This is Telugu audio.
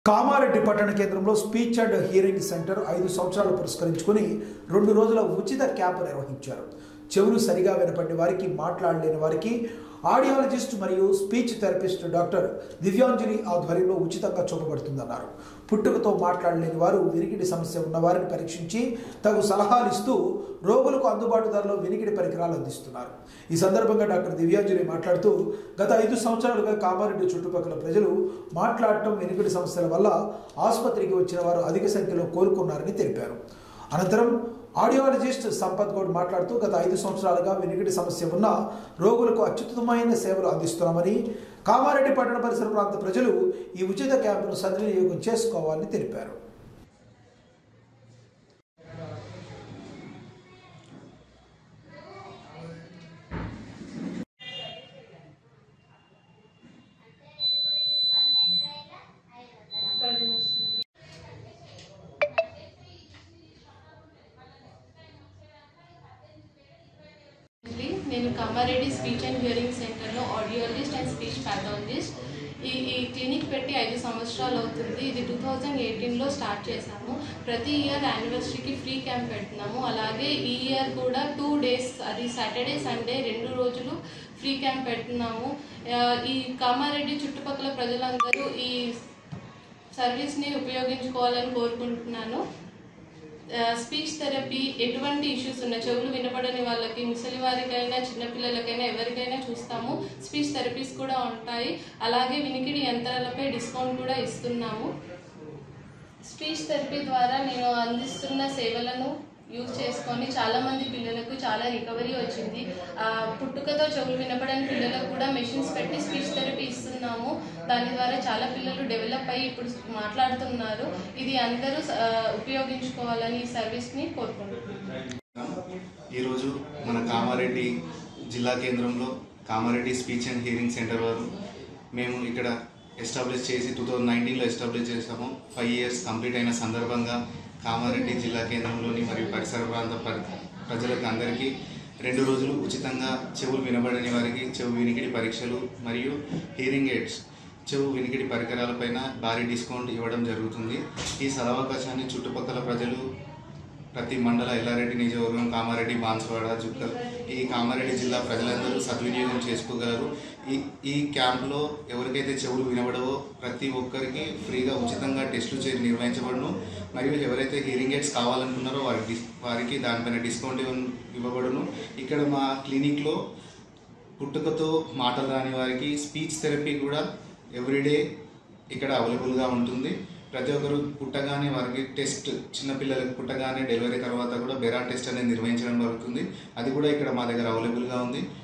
కామారెడ్డి పట్టణ కేంద్రంలో స్పీచ్ అండ్ హియరింగ్ సెంటర్ ఐదు సంవత్సరాలు పురస్కరించుకుని రెండు రోజుల ఉచిత క్యాంపు నిర్వహించారు చెవులు సరిగా వినపడిన వారికి మాట్లాడలేని వారికి ఆడియాలజిస్ట్ మరియు స్పీచ్ థెరపిస్ట్ డాక్టర్ దివ్యాంజలి ఆధ్వర్యంలో ఉచితంగా చూపబడుతుందన్నారు పుట్టుకతో మాట్లాడలేని వారు వినికిడి సమస్య ఉన్న వారిని పరీక్షించి తగు సలహాలు ఇస్తూ రోగులకు అందుబాటు ధరలో వినికిడి పరికరాలు అందిస్తున్నారు ఈ సందర్భంగా డాక్టర్ దివ్యాంజలి మాట్లాడుతూ గత ఐదు సంవత్సరాలుగా కామారెడ్డి చుట్టుపక్కల ప్రజలు మాట్లాడటం వినికిడి సమస్యల వల్ల ఆసుపత్రికి వచ్చిన వారు అధిక సంఖ్యలో కోలుకున్నారని తెలిపారు అనంతరం ఆడియాలజిస్ట్ సంపత్ గౌడ్ మాట్లాడుతూ గత ఐదు సంవత్సరాలుగా వినికిడి సమస్య ఉన్న రోగులకు అత్యుత్తమమైన సేవలు అందిస్తున్నామని కామారెడ్డి పట్టణ పరిసర ప్రాంత ప్రజలు ఈ ఉచిత క్యాంపును సద్వినియోగం చేసుకోవాలని తెలిపారు Actually, నేను కామారెడ్డి స్పీచ్ అండ్ హియరింగ్ సెంటర్లో ఆడియాలజిస్ట్ అండ్ స్పీచ్ ప్యాథాలజిస్ట్ ఈ ఈ క్లినిక్ పెట్టి ఐదు సంవత్సరాలు అవుతుంది ఇది టూ థౌజండ్ ఎయిటీన్లో స్టార్ట్ చేశాము ప్రతి ఇయర్ యానివర్సరీకి ఫ్రీ క్యాంప్ పెడుతున్నాము అలాగే ఈ ఇయర్ కూడా టూ డేస్ అది సాటర్డే సండే రెండు రోజులు ఫ్రీ క్యాంప్ పెడుతున్నాము ఆ, ఈ కామారెడ్డి చుట్టుపక్కల ప్రజలందరూ ఈ సర్వీస్ని ఉపయోగించుకోవాలని కోరుకుంటున్నాను స్పీచ్ థెరపీ ఎటువంటి ఇష్యూస్ ఉన్న చెవులు వినపడని వాళ్ళకి ముసలి వారికైనా చిన్నపిల్లలకైనా ఎవరికైనా చూస్తాము స్పీచ్ థెరపీస్ కూడా ఉంటాయి అలాగే వినికిడి యంత్రాలపై డిస్కౌంట్ కూడా ఇస్తున్నాము స్పీచ్ థెరపీ ద్వారా నేను అందిస్తున్న సేవలను యూజ్ చేసుకొని చాలా మంది పిల్లలకు చాలా రికవరీ వచ్చింది ఆ, పుట్టుకతో చెవులు వినపడని పిల్లలకు కూడా మెషిన్స్ పెట్టి స్పీచ్ థెరపీ ఇస్తున్నాము దాని ద్వారా చాలా పిల్లలు డెవలప్ అయ్యి ఇప్పుడు మాట్లాడుతున్నారు ఇది అందరూ ఆ, ఉపయోగించుకోవాలని ఈ సర్వీస్ని కోరుకుంటున్నాను ఈరోజు మన కామారెడ్డి జిల్లా కేంద్రంలో Kamareddy speech and hearing centre వారు మేము ఇక్కడ ఎస్టాబ్లిష్ చేసి టూ థౌజండ్ నైన్టీన్లో ఎస్టాబ్లిష్ చేసాము ఫైవ్ ఇయర్స్ కంప్లీట్ అయిన సందర్భంగా కామారెడ్డి జిల్లా కేంద్రంలోని మరియు పరిసర ప్రాంత ప్ర- ప్రజలకు అందరికీ రెండు రోజులు ఉచితంగా చెవులు వినబడని వారికి చెవు వినికిడి పరీక్షలు మరియు హియరింగ్ ఎయిడ్స్ చెవు వినికిడి పరికరాలపైన భారీ డిస్కౌంట్ ఇవ్వడం జరుగుతుంది ఈ సదవకాశాన్ని చుట్టుపక్కల ప్రజలు ప్రతి మండల ఎల్లారెడ్డి నియోజకవర్గం కామారెడ్డి బాన్స్వాడ జుక్కల్ ఈ కామారెడ్డి జిల్లా ప్రజలందరూ సద్వినియోగం చేసుకోగలరు ఈ ఈ క్యాంప్లో ఎవరికైతే చెవులు వినబడవో ప్రతి ఒక్కరికి ఫ్రీగా ఉచితంగా టెస్టులు చే నిర్వహించబడును మరియు ఎవరైతే హియరింగ్ ఎయిడ్స్ కావాలనుకున్నారో వారికి డిస్ వారికి దానిపైన డిస్కౌంట్ ఇవ్వ ఇవ్వబడును ఇక్కడ మా క్లినిక్లో పుట్టుకతో మాటలు రాని వారికి స్పీచ్ థెరపీ కూడా ఎవ్రీడే ఇక్కడ అవైలబుల్గా ఉంటుంది ప్రతి ఒక్కరు పుట్టగానే వారికి టెస్ట్ చిన్నపిల్లలకు పుట్టగానే డెలివరీ తర్వాత కూడా బెరా టెస్ట్ అనేది నిర్వహించడం జరుగుతుంది అది కూడా ఇక్కడ మా దగ్గర అవైలబుల్గా ఉంది